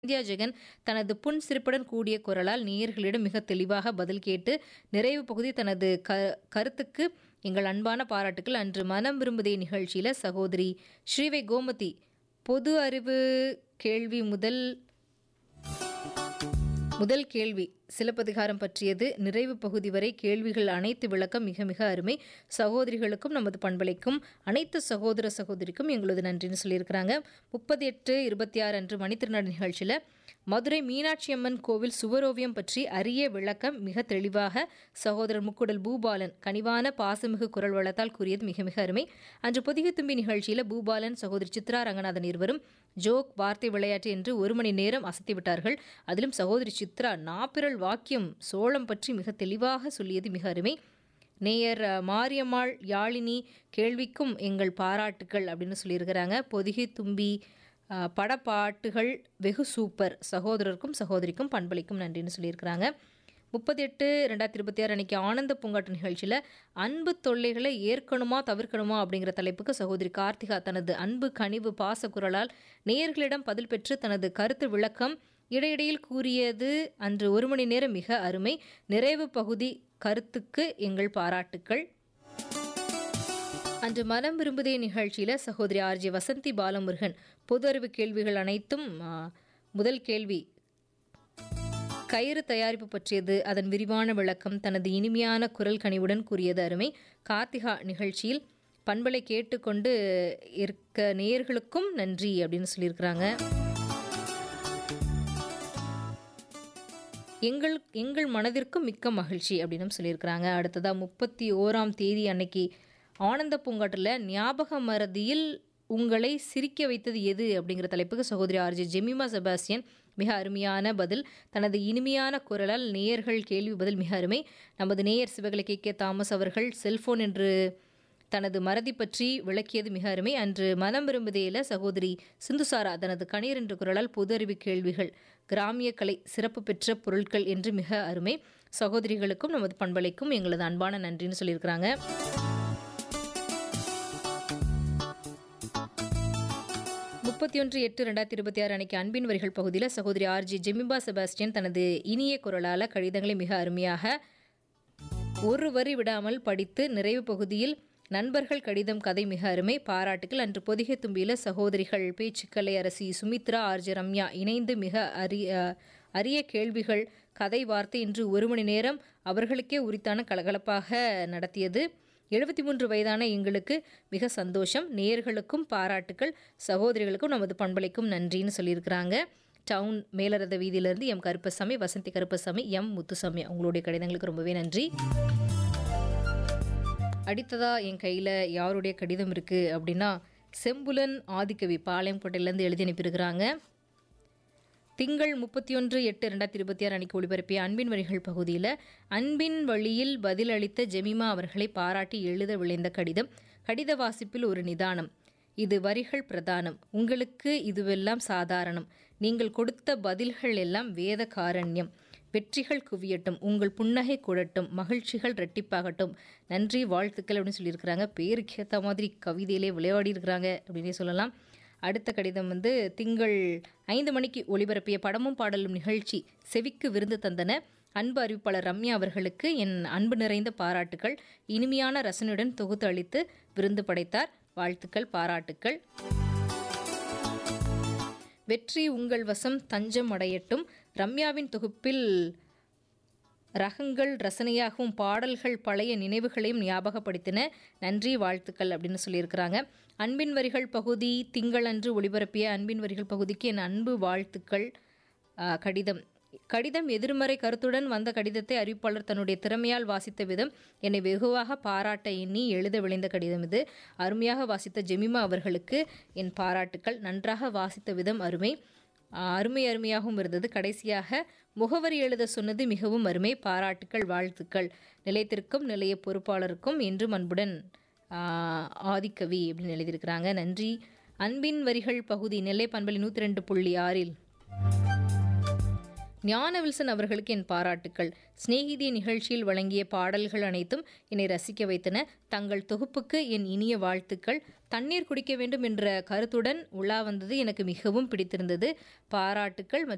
India Jagan தனது புன் சிரிப்புடன் கூடிய குரலால் நேயர்களிடம் மிக தெளிவாக பதில் கேட்டு நிறைவு பகுதி தனது க கருத்துக்கு எங்கள் அன்பான பாராட்டுக்கள் அன்று மனம் விரும்புதே நிகழ்ச்சியில் சகோதரி ஸ்ரீவை கோமதி பொது அறிவு கேள்வி முதல் முதல் கேள்வி சிலப்பதிகாரம் பற்றியது நிறைவு பகுதி வரை கேள்விகள் அனைத்து விளக்கம் மிக மிக அருமை சகோதரிகளுக்கும் நமது பண்பலைக்கும் அனைத்து சகோதர சகோதரிக்கும் எங்களது நன்றின்னு சொல்லியிருக்கிறாங்க முப்பத்தி எட்டு இருபத்தி ஆறு அன்று மணித்திருநாடு நிகழ்ச்சியில் மதுரை மீனாட்சி அம்மன் கோவில் சுவரோவியம் பற்றி அரிய விளக்கம் மிக தெளிவாக சகோதரர் முக்குடல் பூபாலன் கனிவான பாசமிகு குரல் வளத்தால் கூறியது மிக மிக அருமை அன்று பொதிகை தும்பி நிகழ்ச்சியில் பூபாலன் சகோதரி சித்ரா ரங்கநாதன் இருவரும் ஜோக் வார்த்தை விளையாட்டு என்று ஒரு மணி நேரம் அசத்தி விட்டார்கள் அதிலும் சகோதரி சித்ரா நாப்பிரல் வாக்கியம் சோளம் பற்றி மிக தெளிவாக சொல்லியது மிக அருமை நேயர் அஹ், மாரியம்மாள் யாழினி கேள்விக்கும் எங்கள் பாராட்டுக்கள் அப்படின்னு சொல்லியிருக்கிறாங்க பொதிகை தும்பி அஹ், படப்பாட்டுகள் வெகு சூப்பர் சகோதரருக்கும் சகோதரிக்கும் பண்பளிக்கும் நன்றின்னு சொல்லியிருக்கிறாங்க முப்பத்தி எட்டு ரெண்டாயிரத்தி இருபத்தி ஆறு அன்னைக்கு ஆனந்த பூங்காட்டு நிகழ்ச்சியில் அன்பு தொல்லைகளை ஏற்கணுமா தவிர்க்கணுமா அப்படிங்கிற தலைப்புக்கு சகோதரி கார்த்திகா தனது அன்பு கனிவு பாச குரலால் நேயர்களிடம் பதில் பெற்று தனது கருத்து விளக்கம் இடையிடையில் கூறியது அன்று ஒரு மணி நேரம் மிக அருமை நிறைவு பகுதி கருத்துக்கு எங்கள் பாராட்டுக்கள் அன்று மனம் விரும்புதே நிகழ்ச்சியில் சகோதரி ஆர்ஜி வசந்தி பாலமுருகன் பொது அறிவு கேள்விகள் அனைத்தும் ஆ, முதல் கேள்வி கயிறு தயாரிப்பு பற்றியது அதன் விரிவான விளக்கம் தனது இனிமையான குரல் கனிவுடன் கூறியது அருமை கார்த்திகா நிகழ்ச்சியில் பண்பலை கேட்டுக்கொண்டு இருக்க நேயர்களுக்கும் நன்றி அப்படின்னு சொல்லியிருக்கிறாங்க எங்கள் எங்கள் மனதிற்கும் மிக்க மகிழ்ச்சி அப்படின்னு சொல்லியிருக்கிறாங்க அடுத்ததாக முப்பத்தி ஓராம் தேதி அன்னைக்கு ஆனந்த பூங்காட்டில் ஞாபக மறதியில் உங்களை சிரிக்க வைத்தது எது அப்படிங்கிற தலைப்புக்கு சகோதரி ஆர்ஜி ஜெமிமா செபாஸ்டியன் மிக அருமையான பதில் தனது இனிமையான குரலால் நேயர்கள் கேள்வி பதில் மிக அருமை நமது நேயர் சிவகலை கே கே தாமஸ் அவர்கள் செல்போன் என்று தனது மறதி பற்றி விளக்கியது மிக அருமை அன்று மனம் விரும்புதையில் சகோதரி சிந்துசாரா தனது கணீர் என்ற குரலால் பொது அறிவு கேள்விகள் கிராமிய கலை சிறப்பு பெற்ற பொருட்கள் என்று மிக அருமை சகோதரிகளுக்கும் நமது பண்பலைக்கும் எங்களது அன்பான நன்றின்னு சொல்லியிருக்கிறாங்க முப்பத்தி ஒன்று எட்டு ரெண்டாயிரத்தி இருபத்தி ஆறு அன்னைக்கு அன்பின் வரிகள் பகுதியில் சகோதரி ஆர்ஜி ஜெமிபா செபாஸ்டியன் தனது இனிய குரலால் கடிதங்களை மிக அருமையாக ஒரு வரி விடாமல் படித்து நிறைவு பகுதியில் நண்பர்கள் கடிதம் கதை மிக அருமை பாராட்டுகள் அன்று பொதிகை தும்பியில் சகோதரிகள் பேச்சுக்கலை அரசி சுமித்ரா ஆர்ஜி ரம்யா இணைந்து மிக அரிய அரிய கேள்விகள் கதை வார்த்தை இன்று ஒரு மணி நேரம் அவர்களுக்கே உரித்தான கலகலப்பாக நடத்தியது எழுபத்தி மூன்று வயதான எங்களுக்கு மிக சந்தோஷம் நேயர்களுக்கும் பாராட்டுக்கள் சகோதரிகளுக்கும் நமது பண்பலைக்கும் நன்றின்னு சொல்லியிருக்கிறாங்க டவுன் மேலரத வீதியிலிருந்து எம் கருப்பசாமி வசந்தி கருப்பசாமி எம் முத்துசாமி அவங்களுடைய கடிதங்களுக்கு ரொம்பவே நன்றி அடுத்ததா என் கையில் யாருடைய கடிதம் இருக்குது அப்படின்னா செம்புலன் ஆதிக்கவி பாளையங்கோட்டையிலேருந்து எழுதி அனுப்பியிருக்கிறாங்க திங்கள் முப்பத்தி ஒன்று எட்டு ரெண்டாயிரத்தி இருபத்தி ஆறு அன்னைக்கு ஒளிபரப்பிய அன்பின் வரிகள் பகுதியில் அன்பின் வழியில் பதிலளித்த ஜெமிமா அவர்களை பாராட்டி எழுத விளைந்த கடிதம் கடித வாசிப்பில் ஒரு நிதானம் இது வரிகள் பிரதானம் உங்களுக்கு இதுவெல்லாம் சாதாரணம் நீங்கள் கொடுத்த பதில்கள் எல்லாம் வேத காரண்யம் வெற்றிகள் குவியட்டும் உங்கள் புன்னகை கூடட்டும் மகிழ்ச்சிகள் ரெட்டிப்பாகட்டும் நன்றி வாழ்த்துக்கள் அப்படின்னு சொல்லியிருக்கிறாங்க பேருக்கு ஏற்ற மாதிரி கவிதையிலே விளையாடி இருக்கிறாங்க அப்படின்னே சொல்லலாம் அடுத்த கடிதம் வந்து திங்கள் ஐந்து மணிக்கு ஒளிபரப்பிய படமும் பாடலும் நிகழ்ச்சி செவிக்கு விருந்து தந்தன அன்பு அறிவிப்பாளர் ரம்யா அவர்களுக்கு என் அன்பு நிறைந்த பாராட்டுக்கள் இனிமையான ரசனையுடன் தொகுத்து அளித்து விருந்து படைத்தார் வாழ்த்துக்கள் பாராட்டுக்கள் வெற்றி உங்கள் வசம் தஞ்சம் அடையட்டும் ரம்யாவின் தொகுப்பில் ரகங்கள் ரசனையாகவும் பாடல்கள் பழைய நினைவுகளையும் ஞாபகப்படுத்தின நன்றி வாழ்த்துக்கள் அப்படின்னு சொல்லியிருக்கிறாங்க அன்பின் வரிகள் பகுதி திங்களன்று ஒளிபரப்பிய அன்பின் வரிகள் பகுதிக்கு என் அன்பு வாழ்த்துக்கள் ஆ, கடிதம் கடிதம் எதிர்மறை கருத்துடன் வந்த கடிதத்தை அறிவிப்பாளர் தன்னுடைய திறமையால் வாசித்த விதம் என்னை வெகுவாக பாராட்ட எண்ணி எழுத விளைந்த கடிதம் இது அருமையாக வாசித்த ஜெமிமா அவர்களுக்கு என் பாராட்டுக்கள் நன்றாக வாசித்த விதம் அருமை ஆஹ் அருமை அருமையாகவும் இருந்தது கடைசியாக முகவரி எழுத சொன்னது மிகவும் அருமை பாராட்டுக்கள் வாழ்த்துக்கள் நிலையத்திற்கும் நிலைய பொறுப்பாளருக்கும் என்றும் அன்புடன் ஆஹ் ஆதிக்கவி அப்படின்னு எழுதியிருக்கிறாங்க நன்றி அன்பின் வரிகள் பகுதி நெல்லை பண்பலி நூற்றி ரெண்டு புள்ளி ஆறில் ஞான வில்சன் அவர்களுக்கு என் பாராட்டுக்கள் சிநேகிதி நிகழ்ச்சியில் வழங்கிய பாடல்கள் அனைத்தும் என்னை ரசிக்க வைத்தன தங்கள் தொகுப்புக்கு என் இனிய வாழ்த்துக்கள் தண்ணீர் குடிக்க வேண்டும் என்ற கருத்துடன் உலா வந்தது எனக்கு மிகவும் பிடித்திருந்தது பாராட்டுக்கள் மற்றும்